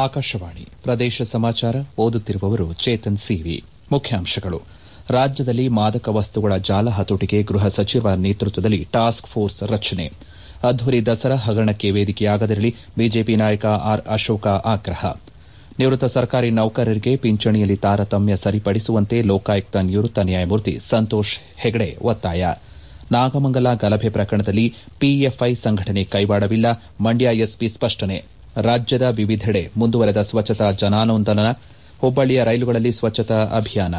ಆಕಾಶವಾಣಿ ಪ್ರದೇಶ ಸಮಾಚಾರ ಓದುತ್ತಿರುವವರು ಚೇತನ್ ಸಿವಿ ಮುಖ್ಯಾಂಶಗಳು ರಾಜ್ಯದಲ್ಲಿ ಮಾದಕ ವಸ್ತುಗಳ ಜಾಲ ಹತೋಟಿಗೆ ಗೃಹ ಸಚಿವರ ನೇತೃತ್ವದಲ್ಲಿ ಟಾಸ್ಕ್ ಫೋರ್ಸ್ ರಚನೆ ಅದ್ದೂರಿ ದಸರಾ ಹಗರಣಕ್ಕೆ ವೇದಿಕೆಯಾಗದಿರಲಿ ಬಿಜೆಪಿ ನಾಯಕ ಆರ್ ಅಶೋಕ ಆಗ್ರಹ ನಿವೃತ್ತ ಸರ್ಕಾರಿ ನೌಕರರಿಗೆ ಪಿಂಚಣಿಯಲ್ಲಿ ತಾರತಮ್ಯ ಸರಿಪಡಿಸುವಂತೆ ಲೋಕಾಯುಕ್ತ ನಿವೃತ್ತ ನ್ಯಾಯಮೂರ್ತಿ ಸಂತೋಷ್ ಹೆಗಡೆ ಒತ್ತಾಯ ನಾಗಮಂಗಲ ಗಲಭೆ ಪ್ರಕರಣದಲ್ಲಿ ಪಿಎಫ್ಐ ಸಂಘಟನೆ ಕೈವಾಡವಿಲ್ಲ ಮಂಡ್ಯ ಎಸ್ಪಿ ಸ್ಪಷ್ಟನೆ ರಾಜ್ಯದ ವಿವಿಧೆಡೆ ಮುಂದುವರೆದ ಸ್ವಚ್ಛತಾ ಜನಾಂದೋಲನ ಹುಬ್ಬಳ್ಳಿಯ ರೈಲುಗಳಲ್ಲಿ ಸ್ವಚ್ಛತಾ ಅಭಿಯಾನ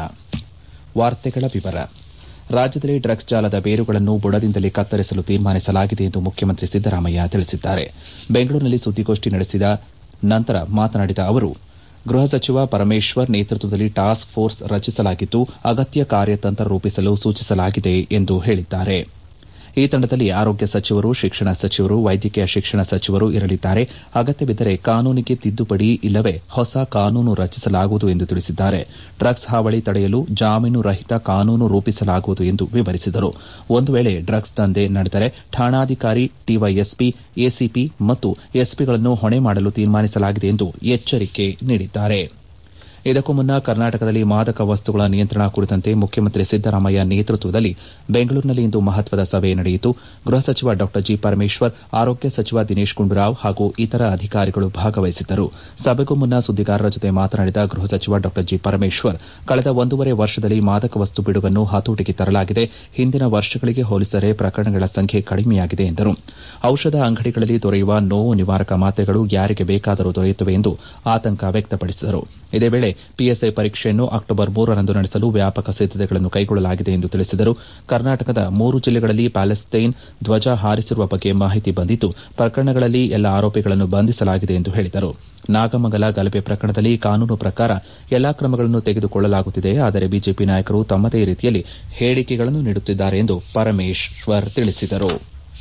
ರಾಜ್ಯದಲ್ಲಿ ಡ್ರಗ್ಸ್ ಜಾಲದ ಬೇರುಗಳನ್ನು ಬುಡದಿಂದಲೇ ಕತ್ತರಿಸಲು ತೀರ್ಮಾನಿಸಲಾಗಿದೆ ಎಂದು ಮುಖ್ಯಮಂತ್ರಿ ಸಿದ್ದರಾಮಯ್ಯ ತಿಳಿಸಿದ್ದಾರೆ ಬೆಂಗಳೂರಿನಲ್ಲಿ ಸುದ್ದಿಗೋಷ್ಠಿ ನಡೆಸಿದ ನಂತರ ಮಾತನಾಡಿದ ಅವರು ಗೃಹ ಸಚಿವ ಪರಮೇಶ್ವರ್ ನೇತೃತ್ವದಲ್ಲಿ ಟಾಸ್ಕ್ ಫೋರ್ಸ್ ರಚಿಸಲಾಗಿದ್ದು ಅಗತ್ಯ ಕಾರ್ಯತಂತ್ರ ರೂಪಿಸಲು ಸೂಚಿಸಲಾಗಿದೆ ಎಂದು ಹೇಳಿದ್ದಾರೆ ಈ ತಂಡದಲ್ಲಿ ಆರೋಗ್ಯ ಸಚಿವರು ಶಿಕ್ಷಣ ಸಚಿವರು ವೈದ್ಯಕೀಯ ಶಿಕ್ಷಣ ಸಚಿವರು ಇರಲಿದ್ದಾರೆ ಅಗತ್ಯಬಿದ್ದರೆ ಕಾನೂನಿಗೆ ತಿದ್ದುಪಡಿ ಇಲ್ಲವೇ ಹೊಸ ಕಾನೂನು ರಚಿಸಲಾಗುವುದು ಎಂದು ತಿಳಿಸಿದ್ದಾರೆ ಡ್ರಗ್ಸ್ ಹಾವಳಿ ತಡೆಯಲು ಜಾಮೀನು ರಹಿತ ಕಾನೂನು ರೂಪಿಸಲಾಗುವುದು ಎಂದು ವಿವರಿಸಿದರು ಒಂದು ವೇಳೆ ಡ್ರಗ್ಸ್ ದಂಧೆ ನಡೆದರೆ ಠಾಣಾಧಿಕಾರಿ ಡಿವೈಎಸ್ಪಿ ಎಸಿಪಿ ಮತ್ತು ಎಸ್ಪಿಗಳನ್ನು ಹೊಣೆ ಮಾಡಲು ತೀರ್ಮಾನಿಸಲಾಗಿದೆ ಎಂದು ಎಚ್ಚರಿಕೆ ನೀಡಿದ್ದಾರೆ ಇದಕ್ಕೂ ಮುನ್ನ ಕರ್ನಾಟಕದಲ್ಲಿ ಮಾದಕ ವಸ್ತುಗಳ ನಿಯಂತ್ರಣ ಕುರಿತಂತೆ ಮುಖ್ಯಮಂತ್ರಿ ಸಿದ್ದರಾಮಯ್ಯ ನೇತೃತ್ವದಲ್ಲಿ ಬೆಂಗಳೂರಿನಲ್ಲಿಂದು ಮಹತ್ವದ ಸಭೆ ನಡೆಯಿತು ಗೃಹ ಸಚಿವ ಡಾ ಜಿ ಪರಮೇಶ್ವರ್ ಆರೋಗ್ಯ ಸಚಿವ ದಿನೇಶ್ ಗುಂಡೂರಾವ್ ಹಾಗೂ ಇತರ ಅಧಿಕಾರಿಗಳು ಭಾಗವಹಿಸಿದ್ದರು ಸಭೆಗೂ ಮುನ್ನ ಸುದ್ದಿಗಾರರ ಜೊತೆ ಮಾತನಾಡಿದ ಗೃಹ ಸಚಿವ ಡಾ ಜಿ ಪರಮೇಶ್ವರ್ ಕಳೆದ ಒಂದೂವರೆ ವರ್ಷದಲ್ಲಿ ಮಾದಕ ವಸ್ತು ಪಿಡುಗನ್ನು ಹತೋಟಿಗೆ ತರಲಾಗಿದೆ ಹಿಂದಿನ ವರ್ಷಗಳಿಗೆ ಹೋಲಿಸಿದರೆ ಪ್ರಕರಣಗಳ ಸಂಖ್ಯೆ ಕಡಿಮೆಯಾಗಿದೆ ಎಂದರು ಔಷಧ ಅಂಗಡಿಗಳಲ್ಲಿ ದೊರೆಯುವ ನೋವು ನಿವಾರಕ ಮಾತ್ರೆಗಳು ಯಾರಿಗೆ ಬೇಕಾದರೂ ದೊರೆಯುತ್ತವೆ ಎಂದು ಆತಂಕ ವ್ಯಕ್ತಪಡಿಸಿದರು ಇದೇ ವೇಳೆ ಪಿಎಸ್ಐ ಪರೀಕ್ಷೆಯನ್ನು ಅಕ್ಟೋಬರ್ ಮೂರರಂದು ನಡೆಸಲು ವ್ಯಾಪಕ ಸಿದ್ದತೆಗಳನ್ನು ಕೈಗೊಳ್ಳಲಾಗಿದೆ ಎಂದು ತಿಳಿಸಿದರು ಕರ್ನಾಟಕದ ಮೂರು ಜಿಲ್ಲೆಗಳಲ್ಲಿ ಪ್ಯಾಲೆಸ್ತೈನ್ ಧ್ವಜ ಹಾರಿಸಿರುವ ಬಗ್ಗೆ ಮಾಹಿತಿ ಬಂದಿದ್ದು ಪ್ರಕರಣಗಳಲ್ಲಿ ಎಲ್ಲ ಆರೋಪಿಗಳನ್ನು ಬಂಧಿಸಲಾಗಿದೆ ಎಂದು ಹೇಳಿದರು ನಾಗಮಂಗಲ ಗಲಭೆ ಪ್ರಕರಣದಲ್ಲಿ ಕಾನೂನು ಪ್ರಕಾರ ಎಲ್ಲಾ ಕ್ರಮಗಳನ್ನು ತೆಗೆದುಕೊಳ್ಳಲಾಗುತ್ತಿದೆ ಆದರೆ ಬಿಜೆಪಿ ನಾಯಕರು ತಮ್ಮದೇ ರೀತಿಯಲ್ಲಿ ಹೇಳಿಕೆಗಳನ್ನು ನೀಡುತ್ತಿದ್ದಾರೆ ಎಂದು ಪರಮೇಶ್ವರ್ ತಿಳಿಸಿದರು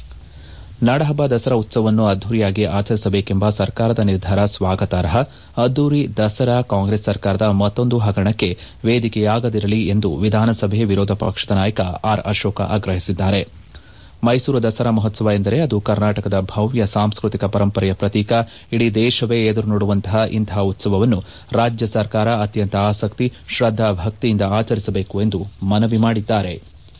ನಾಡಹಬ್ಬ ದಸರಾ ಉತ್ಸವವನ್ನು ಅದ್ದೂರಿಯಾಗಿ ಆಚರಿಸಬೇಕೆಂಬ ಸರ್ಕಾರದ ನಿರ್ಧಾರ ಸ್ವಾಗತಾರ್ಹ ಅದ್ದೂರಿ ದಸರಾ ಕಾಂಗ್ರೆಸ್ ಸರ್ಕಾರದ ಮತ್ತೊಂದು ಹಗರಣಕ್ಕೆ ವೇದಿಕೆಯಾಗದಿರಲಿ ಎಂದು ವಿಧಾನಸಭೆ ವಿರೋಧ ಪಕ್ಷದ ನಾಯಕ ಆರ್ ಅಶೋಕ ಆಗ್ರಹಿಸಿದ್ದಾರೆ ಮೈಸೂರು ದಸರಾ ಮಹೋತ್ಸವ ಎಂದರೆ ಅದು ಕರ್ನಾಟಕದ ಭವ್ಯ ಸಾಂಸ್ಕೃತಿಕ ಪರಂಪರೆಯ ಪ್ರತೀಕ ಇಡೀ ದೇಶವೇ ಎದುರು ನೋಡುವಂತಹ ಇಂತಹ ಉತ್ಸವವನ್ನು ರಾಜ್ಯ ಸರ್ಕಾರ ಅತ್ಯಂತ ಆಸಕ್ತಿ ಶ್ರದ್ದಾ ಭಕ್ತಿಯಿಂದ ಆಚರಿಸಬೇಕು ಎಂದು ಮನವಿ ಮಾಡಿದ್ದಾರೆ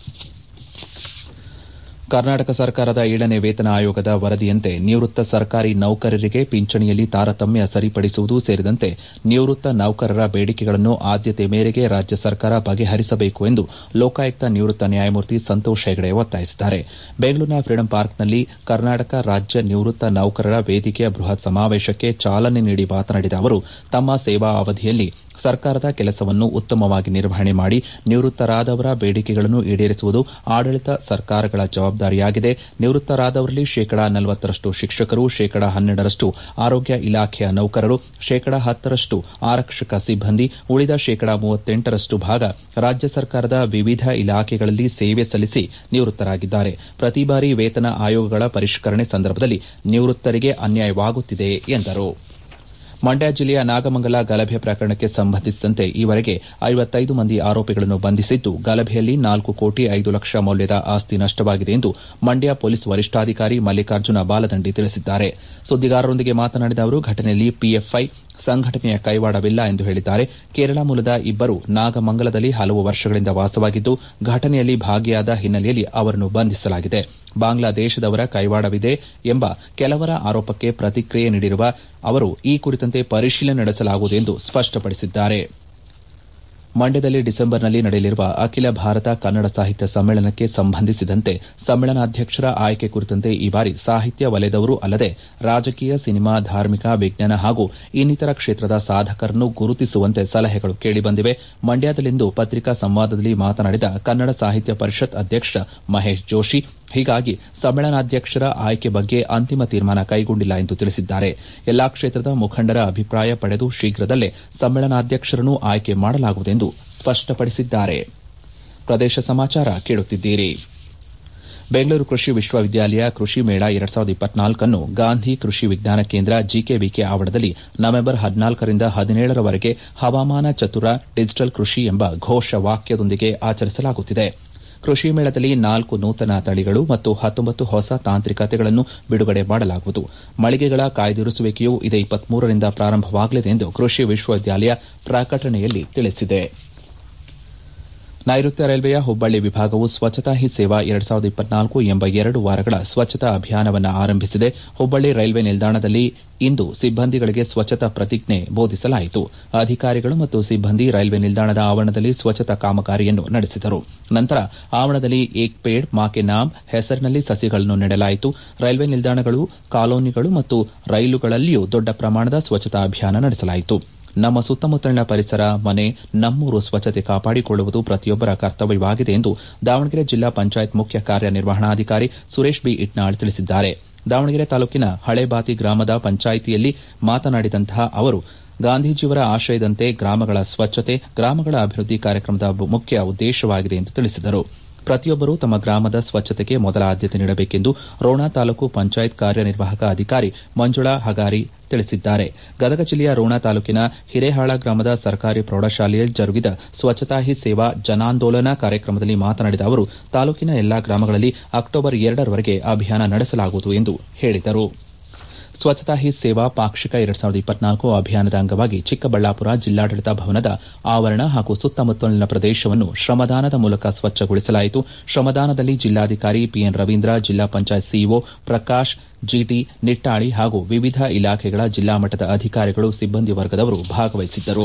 ಕರ್ನಾಟಕ ಸರ್ಕಾರದ ಏಳನೇ ವೇತನ ಆಯೋಗದ ವರದಿಯಂತೆ ನಿವೃತ್ತ ಸರ್ಕಾರಿ ನೌಕರರಿಗೆ ಪಿಂಚಣಿಯಲ್ಲಿ ತಾರತಮ್ಯ ಸರಿಪಡಿಸುವುದು ಸೇರಿದಂತೆ ನಿವೃತ್ತ ನೌಕರರ ಬೇಡಿಕೆಗಳನ್ನು ಆದ್ಯತೆ ಮೇರೆಗೆ ರಾಜ್ಯ ಸರ್ಕಾರ ಬಗೆಹರಿಸಬೇಕು ಎಂದು ಲೋಕಾಯುಕ್ತ ನಿವೃತ್ತ ನ್ಯಾಯಮೂರ್ತಿ ಸಂತೋಷ್ ಹೆಗಡೆ ಒತ್ತಾಯಿಸಿದ್ದಾರೆ ಬೆಂಗಳೂರಿನ ಫ್ರೀಡಂ ಪಾರ್ಕ್ನಲ್ಲಿ ಕರ್ನಾಟಕ ರಾಜ್ಯ ನಿವೃತ್ತ ನೌಕರರ ವೇದಿಕೆಯ ಬೃಹತ್ ಸಮಾವೇಶಕ್ಕೆ ಚಾಲನೆ ನೀಡಿ ಮಾತನಾಡಿದ ಅವರು ತಮ್ಮ ಸೇವಾ ಅವಧಿಯಲ್ಲಿ ಸರ್ಕಾರದ ಕೆಲಸವನ್ನು ಉತ್ತಮವಾಗಿ ನಿರ್ವಹಣೆ ಮಾಡಿ ನಿವೃತ್ತರಾದವರ ಬೇಡಿಕೆಗಳನ್ನು ಈಡೇರಿಸುವುದು ಆಡಳಿತ ಸರ್ಕಾರಗಳ ಜವಾಬ್ದಾರಿಯಾಗಿದೆ ನಿವೃತ್ತರಾದವರಲ್ಲಿ ಶೇಕಡಾ ನಲವತ್ತರಷ್ಟು ಶಿಕ್ಷಕರು ಶೇಕಡಾ ಹನ್ನೆರಡರಷ್ಟು ಆರೋಗ್ಯ ಇಲಾಖೆಯ ನೌಕರರು ಶೇಕಡಾ ಹತ್ತರಷ್ಟು ಆರಕ್ಷಕ ಸಿಬ್ಬಂದಿ ಉಳಿದ ಶೇಕಡಾ ಮೂವತ್ತೆಂಟರಷ್ಟು ಭಾಗ ರಾಜ್ಯ ಸರ್ಕಾರದ ವಿವಿಧ ಇಲಾಖೆಗಳಲ್ಲಿ ಸೇವೆ ಸಲ್ಲಿಸಿ ನಿವೃತ್ತರಾಗಿದ್ದಾರೆ ಪ್ರತಿ ಬಾರಿ ವೇತನ ಆಯೋಗಗಳ ಪರಿಷ್ಕರಣೆ ಸಂದರ್ಭದಲ್ಲಿ ನಿವೃತ್ತರಿಗೆ ಅನ್ಯಾಯವಾಗುತ್ತಿದೆ ಎಂದರು ಮಂಡ್ಯ ಜಿಲ್ಲೆಯ ನಾಗಮಂಗಲ ಗಲಭೆ ಪ್ರಕರಣಕ್ಕೆ ಸಂಬಂಧಿಸಿದಂತೆ ಈವರೆಗೆ ಐವತ್ತೈದು ಮಂದಿ ಆರೋಪಿಗಳನ್ನು ಬಂಧಿಸಿದ್ದು ಗಲಭೆಯಲ್ಲಿ ನಾಲ್ಕು ಕೋಟಿ ಐದು ಲಕ್ಷ ಮೌಲ್ಯದ ಆಸ್ತಿ ನಷ್ಟವಾಗಿದೆ ಎಂದು ಮಂಡ್ಯ ಪೊಲೀಸ್ ವರಿಷ್ಠಾಧಿಕಾರಿ ಮಲ್ಲಿಕಾರ್ಜುನ ಬಾಲದಂಡಿ ತಿಳಿಸಿದ್ದಾರೆ ಸುದ್ದಿಗಾರರೊಂದಿಗೆ ಮಾತನಾಡಿದ ಅವರು ಘಟನೆಯಲ್ಲಿ ಪಿಎಫ್ಐ ಸಂಘಟನೆಯ ಕೈವಾಡವಿಲ್ಲ ಎಂದು ಹೇಳಿದ್ದಾರೆ ಕೇರಳ ಮೂಲದ ಇಬ್ಬರು ನಾಗಮಂಗಲದಲ್ಲಿ ಹಲವು ವರ್ಷಗಳಿಂದ ವಾಸವಾಗಿದ್ದು ಘಟನೆಯಲ್ಲಿ ಭಾಗಿಯಾದ ಹಿನ್ನೆಲೆಯಲ್ಲಿ ಅವರನ್ನು ಬಂಧಿಸಲಾಗಿದೆ ಬಾಂಗ್ಲಾದೇಶದವರ ಕೈವಾಡವಿದೆ ಎಂಬ ಕೆಲವರ ಆರೋಪಕ್ಕೆ ಪ್ರತಿಕ್ರಿಯೆ ನೀಡಿರುವ ಅವರು ಈ ಕುರಿತಂತೆ ಪರಿಶೀಲನೆ ನಡೆಸಲಾಗುವುದು ಎಂದು ಸ್ಪಷ್ಟಪಡಿಸಿದ್ದಾರೆ ಮಂಡ್ಯದಲ್ಲಿ ಡಿಸೆಂಬರ್ನಲ್ಲಿ ನಡೆಯಲಿರುವ ಅಖಿಲ ಭಾರತ ಕನ್ನಡ ಸಾಹಿತ್ಯ ಸಮ್ಮೇಳನಕ್ಕೆ ಸಂಬಂಧಿಸಿದಂತೆ ಸಮ್ಮೇಳನಾಧ್ಯಕ್ಷರ ಆಯ್ಕೆ ಕುರಿತಂತೆ ಈ ಬಾರಿ ಸಾಹಿತ್ಯ ವಲಯದವರು ಅಲ್ಲದೆ ರಾಜಕೀಯ ಸಿನಿಮಾ ಧಾರ್ಮಿಕ ವಿಜ್ಞಾನ ಹಾಗೂ ಇನ್ನಿತರ ಕ್ಷೇತ್ರದ ಸಾಧಕರನ್ನು ಗುರುತಿಸುವಂತೆ ಸಲಹೆಗಳು ಕೇಳಿಬಂದಿವೆ ಮಂಡ್ಯದಲ್ಲಿಂದು ಪತ್ರಿಕಾ ಸಂವಾದದಲ್ಲಿ ಮಾತನಾಡಿದ ಕನ್ನಡ ಸಾಹಿತ್ಯ ಪರಿಷತ್ ಅಧ್ಯಕ್ಷ ಮಹೇಶ್ ಜೋಷಿ ಹೀಗಾಗಿ ಸಮ್ಮೇಳನಾಧ್ಯಕ್ಷರ ಆಯ್ಕೆ ಬಗ್ಗೆ ಅಂತಿಮ ತೀರ್ಮಾನ ಕೈಗೊಂಡಿಲ್ಲ ಎಂದು ತಿಳಿಸಿದ್ದಾರೆ ಎಲ್ಲಾ ಕ್ಷೇತ್ರದ ಮುಖಂಡರ ಅಭಿಪ್ರಾಯ ಪಡೆದು ಶೀಘ್ರದಲ್ಲೇ ಸಮ್ಮೇಳನಾಧ್ಯಕ್ಷರನ್ನು ಆಯ್ಕೆ ಮಾಡಲಾಗುವುದು ಎಂದು ಸ್ಪಷ್ಟಪಡಿಸಿದ್ದಾರೆ ಪ್ರದೇಶ ಸಮಾಚಾರ ಕೇಳುತ್ತಿದ್ದೀರಿ ಬೆಂಗಳೂರು ಕೃಷಿ ವಿಶ್ವವಿದ್ಯಾಲಯ ಕೃಷಿ ಮೇಳ ಎರಡ್ ಸಾವಿರದ ಇಪ್ಪತ್ನಾಲ್ಕನ್ನು ಗಾಂಧಿ ಕೃಷಿ ವಿಜ್ಞಾನ ಕೇಂದ್ರ ಜಿಕೆವಿಕೆ ಆವರಣದಲ್ಲಿ ನವೆಂಬರ್ ಹದಿನಾಲ್ಕರಿಂದ ಹದಿನೇಳರವರೆಗೆ ಹವಾಮಾನ ಚತುರ ಡಿಜಿಟಲ್ ಕೃಷಿ ಎಂಬ ಘೋಷ ವಾಕ್ಯದೊಂದಿಗೆ ಆಚರಿಸಲಾಗುತ್ತಿದೆ ಕೃಷಿ ಮೇಳದಲ್ಲಿ ನಾಲ್ಕು ನೂತನ ತಳಿಗಳು ಮತ್ತು ಹತ್ತೊಂಬತ್ತು ಹೊಸ ತಾಂತ್ರಿಕತೆಗಳನ್ನು ಬಿಡುಗಡೆ ಮಾಡಲಾಗುವುದು ಮಳಿಗೆಗಳ ಕಾಯ್ದಿರಿಸುವಿಕೆಯು ಇದೇ ರಿಂದ ಪ್ರಾರಂಭವಾಗಲಿದೆ ಎಂದು ಕೃಷಿ ವಿಶ್ವವಿದ್ಯಾಲಯ ಪ್ರಕಟಣೆಯಲ್ಲಿ ತಿಳಿಸಿದೆ ನೈಋತ್ಯ ರೈಲ್ವೆಯ ಹುಬ್ಬಳ್ಳಿ ವಿಭಾಗವು ಸ್ವಚ್ಛತಾ ಹಿ ಸೇವಾ ಎರಡು ಸಾವಿರದ ಇಪ್ಪತ್ನಾಲ್ಕು ಎಂಬ ಎರಡು ವಾರಗಳ ಸ್ವಚ್ಛತಾ ಅಭಿಯಾನವನ್ನು ಆರಂಭಿಸಿದೆ ಹುಬ್ಬಳ್ಳಿ ರೈಲ್ವೆ ನಿಲ್ದಾಣದಲ್ಲಿ ಇಂದು ಸಿಬ್ಬಂದಿಗಳಿಗೆ ಸ್ವಚ್ಛತಾ ಪ್ರತಿಜ್ಞೆ ಬೋಧಿಸಲಾಯಿತು ಅಧಿಕಾರಿಗಳು ಮತ್ತು ಸಿಬ್ಬಂದಿ ರೈಲ್ವೆ ನಿಲ್ದಾಣದ ಆವರಣದಲ್ಲಿ ಸ್ವಚ್ಛತಾ ಕಾಮಗಾರಿಯನ್ನು ನಡೆಸಿದರು ನಂತರ ಆವರಣದಲ್ಲಿ ಏಕ್ ಪೇಡ್ ಮಾ ಕೆ ನಾಮ್ ಹೆಸರಿನಲ್ಲಿ ಸಸಿಗಳನ್ನು ನೆಡಲಾಯಿತು ರೈಲ್ವೆ ನಿಲ್ದಾಣಗಳು ಕಾಲೋನಿಗಳು ಮತ್ತು ರೈಲುಗಳಲ್ಲಿಯೂ ದೊಡ್ಡ ಪ್ರಮಾಣದ ಸ್ವಚ್ಛತಾ ಅಭಿಯಾನ ನಡೆಸಲಾಯಿತು ನಮ್ಮ ಸುತ್ತಮುತ್ತಲಿನ ಪರಿಸರ ಮನೆ ನಮ್ಮೂರು ಸ್ವಚ್ಛತೆ ಕಾಪಾಡಿಕೊಳ್ಳುವುದು ಪ್ರತಿಯೊಬ್ಬರ ಕರ್ತವ್ಯವಾಗಿದೆ ಎಂದು ದಾವಣಗೆರೆ ಜಿಲ್ಲಾ ಪಂಚಾಯತ್ ಮುಖ್ಯ ಕಾರ್ಯನಿರ್ವಹಣಾಧಿಕಾರಿ ಸುರೇಶ್ ಬಿ ಇಟ್ನಾಳ್ ತಿಳಿಸಿದ್ದಾರೆ ದಾವಣಗೆರೆ ತಾಲೂಕಿನ ಹಳೇಬಾತಿ ಗ್ರಾಮದ ಪಂಚಾಯಿತಿಯಲ್ಲಿ ಮಾತನಾಡಿದಂತಹ ಅವರು ಗಾಂಧೀಜಿಯವರ ಆಶಯದಂತೆ ಗ್ರಾಮಗಳ ಸ್ವಚ್ಛತೆ ಗ್ರಾಮಗಳ ಅಭಿವೃದ್ಧಿ ಕಾರ್ಯಕ್ರಮದ ಮುಖ್ಯ ಉದ್ದೇಶವಾಗಿದೆ ಎಂದು ತಿಳಿಸಿದರು ಪ್ರತಿಯೊಬ್ಬರೂ ತಮ್ಮ ಗ್ರಾಮದ ಸ್ವಚ್ಛತೆಗೆ ಮೊದಲ ಆದ್ಯತೆ ನೀಡಬೇಕೆಂದು ರೋಣ ತಾಲೂಕು ಪಂಚಾಯತ್ ಕಾರ್ಯನಿರ್ವಾಹಕ ಅಧಿಕಾರಿ ಮಂಜುಳಾ ಹಗಾರಿ ತಿಳಿಸಿದ್ದಾರೆ ಗದಗ ಜಿಲ್ಲೆಯ ರೋಣ ತಾಲೂಕಿನ ಹಿರೇಹಾಳ ಗ್ರಾಮದ ಸರ್ಕಾರಿ ಪ್ರೌಢಶಾಲೆಯಲ್ಲಿ ಜರುಗಿದ ಸ್ವಚ್ಛತಾ ಹಿ ಸೇವಾ ಜನಾಂದೋಲನ ಕಾರ್ಯಕ್ರಮದಲ್ಲಿ ಮಾತನಾಡಿದ ಅವರು ತಾಲೂಕಿನ ಎಲ್ಲಾ ಗ್ರಾಮಗಳಲ್ಲಿ ಅಕ್ಟೋಬರ್ ಎರಡರವರೆಗೆ ಅಭಿಯಾನ ನಡೆಸಲಾಗುವುದು ಎಂದು ಹೇಳಿದರು ಸ್ವಚ್ಛತಾ ಹಿ ಸೇವಾ ಪಾಕ್ಷಿಕ ಎರಡು ಸಾವಿರದ ಇಪ್ಪತ್ನಾಲ್ಕು ಅಭಿಯಾನದ ಅಂಗವಾಗಿ ಚಿಕ್ಕಬಳ್ಳಾಪುರ ಜಿಲ್ಲಾಡಳಿತ ಭವನದ ಆವರಣ ಹಾಗೂ ಸುತ್ತಮುತ್ತಲಿನ ಪ್ರದೇಶವನ್ನು ಶ್ರಮದಾನದ ಮೂಲಕ ಸ್ವಚ್ಛಗೊಳಿಸಲಾಯಿತು ಶ್ರಮದಾನದಲ್ಲಿ ಜಿಲ್ಲಾಧಿಕಾರಿ ಪಿಎನ್ ರವೀಂದ್ರ ಜಿಲ್ಲಾ ಪಂಚಾಯತ್ ಸಿಇಒ ಪ್ರಕಾಶ್ ಜಿಟಿ ನಿಟ್ಟಾಳಿ ಹಾಗೂ ವಿವಿಧ ಇಲಾಖೆಗಳ ಜಿಲ್ಲಾ ಮಟ್ಟದ ಅಧಿಕಾರಿಗಳು ಸಿಬ್ಬಂದಿ ವರ್ಗದವರು ಭಾಗವಹಿಸಿದ್ದರು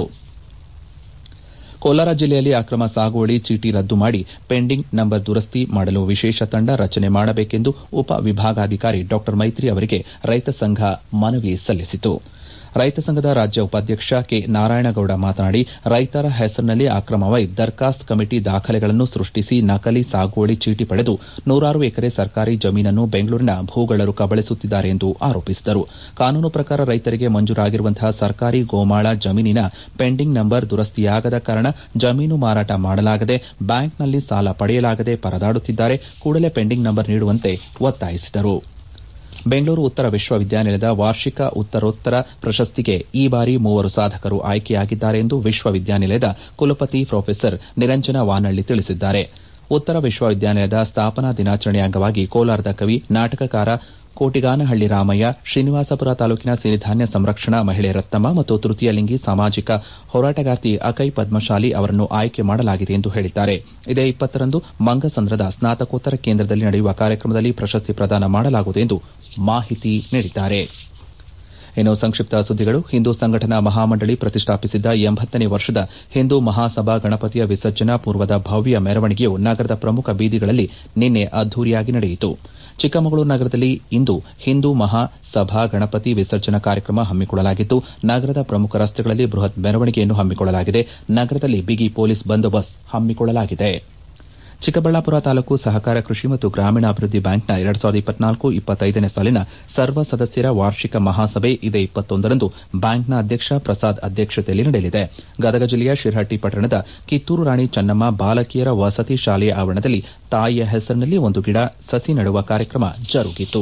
ಕೋಲಾರ ಜಿಲ್ಲೆಯಲ್ಲಿ ಅಕ್ರಮ ಸಾಗುವಳಿ ಚೀಟಿ ರದ್ದು ಮಾಡಿ ಪೆಂಡಿಂಗ್ ನಂಬರ್ ದುರಸ್ತಿ ಮಾಡಲು ವಿಶೇಷ ತಂಡ ರಚನೆ ಮಾಡಬೇಕೆಂದು ಉಪ ವಿಭಾಗಾಧಿಕಾರಿ ಡಾ ಮೈತ್ರಿ ಅವರಿಗೆ ರೈತ ಸಂಘ ಮನವಿ ಸಲ್ಲಿಸಿತು ರೈತ ಸಂಘದ ರಾಜ್ಯ ಉಪಾಧ್ಯಕ್ಷ ಕೆ ನಾರಾಯಣಗೌಡ ಮಾತನಾಡಿ ರೈತರ ಹೆಸರಿನಲ್ಲಿ ಅಕ್ರಮವಾಗಿ ದರ್ಖಾಸ್ತ್ ಕಮಿಟಿ ದಾಖಲೆಗಳನ್ನು ಸೃಷ್ಟಿಸಿ ನಕಲಿ ಸಾಗುವಳಿ ಚೀಟಿ ಪಡೆದು ನೂರಾರು ಎಕರೆ ಸರ್ಕಾರಿ ಜಮೀನನ್ನು ಬೆಂಗಳೂರಿನ ಭೂಗಳ್ಳರು ಕಬಳಿಸುತ್ತಿದ್ದಾರೆ ಎಂದು ಆರೋಪಿಸಿದರು ಕಾನೂನು ಪ್ರಕಾರ ರೈತರಿಗೆ ಮಂಜೂರಾಗಿರುವಂತಹ ಸರ್ಕಾರಿ ಗೋಮಾಳ ಜಮೀನಿನ ಪೆಂಡಿಂಗ್ ನಂಬರ್ ದುರಸ್ತಿಯಾಗದ ಕಾರಣ ಜಮೀನು ಮಾರಾಟ ಮಾಡಲಾಗದೆ ಬ್ಯಾಂಕ್ನಲ್ಲಿ ಸಾಲ ಪಡೆಯಲಾಗದೆ ಪರದಾಡುತ್ತಿದ್ದಾರೆ ಕೂಡಲೇ ಪೆಂಡಿಂಗ್ ನಂಬರ್ ನೀಡುವಂತೆ ಒತ್ತಾಯಿಸಿದರು ಬೆಂಗಳೂರು ಉತ್ತರ ವಿಶ್ವವಿದ್ಯಾನಿಲಯದ ವಾರ್ಷಿಕ ಉತ್ತರೋತ್ತರ ಪ್ರಶಸ್ತಿಗೆ ಈ ಬಾರಿ ಮೂವರು ಸಾಧಕರು ಆಯ್ಕೆಯಾಗಿದ್ದಾರೆ ಎಂದು ವಿಶ್ವವಿದ್ಯಾನಿಲಯದ ಕುಲಪತಿ ಪ್ರೊಫೆಸರ್ ನಿರಂಜನ ವಾನಳ್ಳಿ ತಿಳಿಸಿದ್ದಾರೆ ಉತ್ತರ ವಿಶ್ವವಿದ್ಯಾನಿಲಯದ ಸ್ಥಾಪನಾ ದಿನಾಚರಣೆ ಅಂಗವಾಗಿ ಕೋಲಾರದ ಕವಿ ನಾಟಕಕಾರ ಕೋಟಿಗಾನಹಳ್ಳಿ ರಾಮಯ್ಯ ಶ್ರೀನಿವಾಸಪುರ ತಾಲೂಕಿನ ಸಿರಿಧಾನ್ಯ ಸಂರಕ್ಷಣಾ ಮಹಿಳೆ ರತ್ನಮ್ಮ ಮತ್ತು ತೃತೀಯಲಿಂಗಿ ಸಾಮಾಜಿಕ ಹೋರಾಟಗಾರ್ತಿ ಅಕೈ ಪದ್ಮಶಾಲಿ ಅವರನ್ನು ಆಯ್ಕೆ ಮಾಡಲಾಗಿದೆ ಎಂದು ಹೇಳಿದ್ದಾರೆ ಇದೇ ಇಪ್ಪತ್ತರಂದು ಮಂಗಸಂದ್ರದ ಸ್ನಾತಕೋತ್ತರ ಕೇಂದ್ರದಲ್ಲಿ ನಡೆಯುವ ಕಾರ್ಯಕ್ರಮದಲ್ಲಿ ಪ್ರಶಸ್ತಿ ಪ್ರದಾನ ಮಾಡಲಾಗುವುದು ಎಂದು ಮಾಹಿತಿ ನೀಡಿದ್ದಾರೆ ಇನ್ನು ಸಂಕ್ಷಿಪ್ತ ಸುದ್ದಿಗಳು ಹಿಂದೂ ಸಂಘಟನಾ ಮಹಾಮಂಡಳಿ ಪ್ರತಿಷ್ಠಾಪಿಸಿದ್ದ ಎಂಬತ್ತನೇ ವರ್ಷದ ಹಿಂದೂ ಮಹಾಸಭಾ ಗಣಪತಿಯ ವಿಸರ್ಜನಾ ಪೂರ್ವದ ಭವ್ಯ ಮೆರವಣಿಗೆಯು ನಗರದ ಪ್ರಮುಖ ಬೀದಿಗಳಲ್ಲಿ ನಿನ್ನೆ ಅದ್ದೂರಿಯಾಗಿ ನಡೆಯಿತು ಚಿಕ್ಕಮಗಳೂರು ನಗರದಲ್ಲಿ ಇಂದು ಹಿಂದೂ ಮಹಾಸಭಾ ಗಣಪತಿ ವಿಸರ್ಜನಾ ಕಾರ್ಯಕ್ರಮ ಹಮ್ಮಿಕೊಳ್ಳಲಾಗಿದ್ದು ನಗರದ ಪ್ರಮುಖ ರಸ್ತೆಗಳಲ್ಲಿ ಬೃಹತ್ ಮೆರವಣಿಗೆಯನ್ನು ಹಮ್ಮಿಕೊಳ್ಳಲಾಗಿದೆ ನಗರದಲ್ಲಿ ಬಿಗಿ ಪೊಲೀಸ್ ಬಂದೋಬಸ್ತ್ ಹಮ್ಮಿಕೊಳ್ಳಲಾಗಿದೆ ಚಿಕ್ಕಬಳ್ಳಾಪುರ ತಾಲೂಕು ಸಹಕಾರ ಕೃಷಿ ಮತ್ತು ಗ್ರಾಮೀಣಾಭಿವೃದ್ಧಿ ಬ್ಯಾಂಕ್ನ ಎರಡು ಸಾವಿರದ ಇಪ್ಪತ್ನಾಲ್ಕು ಇಪ್ಪತ್ತೈದನೇ ಸಾಲಿನ ಸರ್ವ ಸದಸ್ಯರ ವಾರ್ಷಿಕ ಮಹಾಸಭೆ ಇದೇ ಇಪ್ಪತ್ತೊಂದರಂದು ಬ್ಯಾಂಕ್ನ ಅಧ್ಯಕ್ಷ ಪ್ರಸಾದ್ ಅಧ್ಯಕ್ಷತೆಯಲ್ಲಿ ನಡೆಯಲಿದೆ ಗದಗ ಜಿಲ್ಲೆಯ ಶಿರಹಟ್ಟಿ ಪಟ್ಟಣದ ಕಿತ್ತೂರು ರಾಣಿ ಚೆನ್ನಮ್ಮ ಬಾಲಕಿಯರ ವಸತಿ ಶಾಲೆಯ ಆವರಣದಲ್ಲಿ ತಾಯಿಯ ಹೆಸರಿನಲ್ಲಿ ಒಂದು ಗಿಡ ಸಸಿ ನೆಡುವ ಕಾರ್ಯಕ್ರಮ ಜರುಗಿತು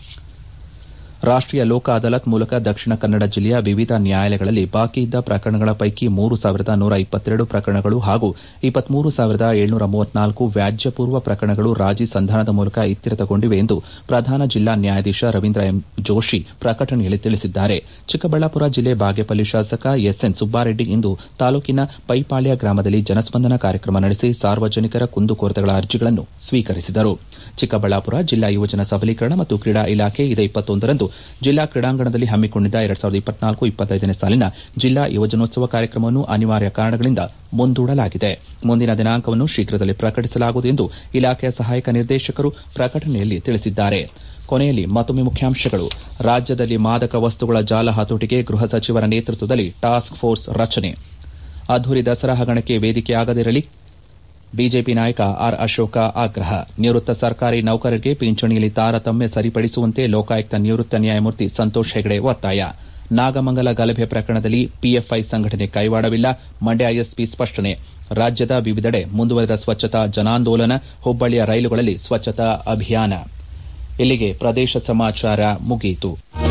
ರಾಷ್ಟೀಯ ಲೋಕ ಅದಾಲತ್ ಮೂಲಕ ದಕ್ಷಿಣ ಕನ್ನಡ ಜಿಲ್ಲೆಯ ವಿವಿಧ ನ್ಯಾಯಾಲಯಗಳಲ್ಲಿ ಬಾಕಿ ಇದ್ದ ಪ್ರಕರಣಗಳ ಪೈಕಿ ಮೂರು ಸಾವಿರದ ನೂರ ಇಪ್ಪತ್ತೆರಡು ಪ್ರಕರಣಗಳು ಹಾಗೂ ಇಪ್ಪತ್ಮೂರು ಸಾವಿರದ ಏಳ್ನೂರ ಮೂವತ್ನಾಲ್ಕು ವ್ಯಾಜ್ಯಪೂರ್ವ ಪ್ರಕರಣಗಳು ರಾಜಿ ಸಂಧಾನದ ಮೂಲಕ ಇತ್ಯರ್ಥಗೊಂಡಿವೆ ಎಂದು ಪ್ರಧಾನ ಜಿಲ್ಲಾ ನ್ಯಾಯಾಧೀಶ ರವೀಂದ್ರ ಎಂ ಜೋಶಿ ಪ್ರಕಟಣೆಯಲ್ಲಿ ತಿಳಿಸಿದ್ದಾರೆ ಚಿಕ್ಕಬಳ್ಳಾಪುರ ಜಿಲ್ಲೆ ಬಾಗೇಪಲ್ಲಿ ಶಾಸಕ ಎಸ್ಎನ್ ಸುಬ್ಬಾರೆಡ್ಡಿ ಇಂದು ತಾಲೂಕಿನ ಪೈಪಾಳ್ಯ ಗ್ರಾಮದಲ್ಲಿ ಜನಸ್ಪಂದನ ಕಾರ್ಯಕ್ರಮ ನಡೆಸಿ ಸಾರ್ವಜನಿಕರ ಕುಂದುಕೊರತೆಗಳ ಅರ್ಜಿಗಳನ್ನು ಸ್ವೀಕರಿಸಿದರು ಚಿಕ್ಕಬಳ್ಳಾಪುರ ಜಿಲ್ಲಾ ಯುವಜನ ಸಬಲೀಕರಣ ಮತ್ತು ಕ್ರೀಡಾ ಇಲಾಖೆ ಇದೇ ಇಪ್ಪತ್ತೊಂದರಂದು ಜಿಲ್ಲಾ ಕ್ರೀಡಾಂಗಣದಲ್ಲಿ ಹಮ್ಮಿಕೊಂಡಿದ್ದ ಎರಡು ಸಾವಿರದ ಇಪ್ಪತ್ನಾಲ್ಕು ಇಪ್ಪತ್ತೈದನೇ ಸಾಲಿನ ಜಿಲ್ಲಾ ಯುವಜನೋತ್ಸವ ಕಾರ್ಯಕ್ರಮವನ್ನು ಅನಿವಾರ್ಯ ಕಾರಣಗಳಿಂದ ಮುಂದೂಡಲಾಗಿದೆ ಮುಂದಿನ ದಿನಾಂಕವನ್ನು ಶೀಘ್ರದಲ್ಲೇ ಪ್ರಕಟಿಸಲಾಗುವುದು ಎಂದು ಇಲಾಖೆಯ ಸಹಾಯಕ ನಿರ್ದೇಶಕರು ಪ್ರಕಟಣೆಯಲ್ಲಿ ತಿಳಿಸಿದ್ದಾರೆ ಕೊನೆಯಲ್ಲಿ ಮತ್ತೊಮ್ಮೆ ಮುಖ್ಯಾಂಶಗಳು ರಾಜ್ಯದಲ್ಲಿ ಮಾದಕ ವಸ್ತುಗಳ ಜಾಲ ಹತೋಟಿಗೆ ಗೃಹ ಸಚಿವರ ನೇತೃತ್ವದಲ್ಲಿ ಟಾಸ್ಕ್ ಫೋರ್ಸ್ ರಚನೆ ಅದ್ದೂರಿ ದಸರಾ ಹಗರಣಕ್ಕೆ ವೇದಿಕೆಯಾಗದಿರಲಿ ಬಿಜೆಪಿ ನಾಯಕ ಆರ್ ಅಶೋಕ ಆಗ್ರಹ ನಿವೃತ್ತ ಸರ್ಕಾರಿ ನೌಕರರಿಗೆ ಪಿಂಚಣಿಯಲ್ಲಿ ತಾರತಮ್ಯ ಸರಿಪಡಿಸುವಂತೆ ಲೋಕಾಯುಕ್ತ ನಿವೃತ್ತ ನ್ಯಾಯಮೂರ್ತಿ ಸಂತೋಷ್ ಹೆಗಡೆ ಒತ್ತಾಯ ನಾಗಮಂಗಲ ಗಲಭೆ ಪ್ರಕರಣದಲ್ಲಿ ಪಿಎಫ್ಐ ಸಂಘಟನೆ ಕೈವಾಡವಿಲ್ಲ ಮಂಡ್ಯ ಎಸ್ಪಿ ಸ್ಪಷ್ಟನೆ ರಾಜ್ಯದ ವಿವಿಧೆಡೆ ಮುಂದುವರೆದ ಸ್ವಚ್ಛತಾ ಜನಾಂದೋಲನ ಹುಬ್ಬಳ್ಳಿಯ ರೈಲುಗಳಲ್ಲಿ ಸ್ವಚ್ಛತಾ ಅಭಿಯಾನ ಇಲ್ಲಿಗೆ ಪ್ರದೇಶ ಸಮಾಚಾರ ಮುಗಿಯಿತು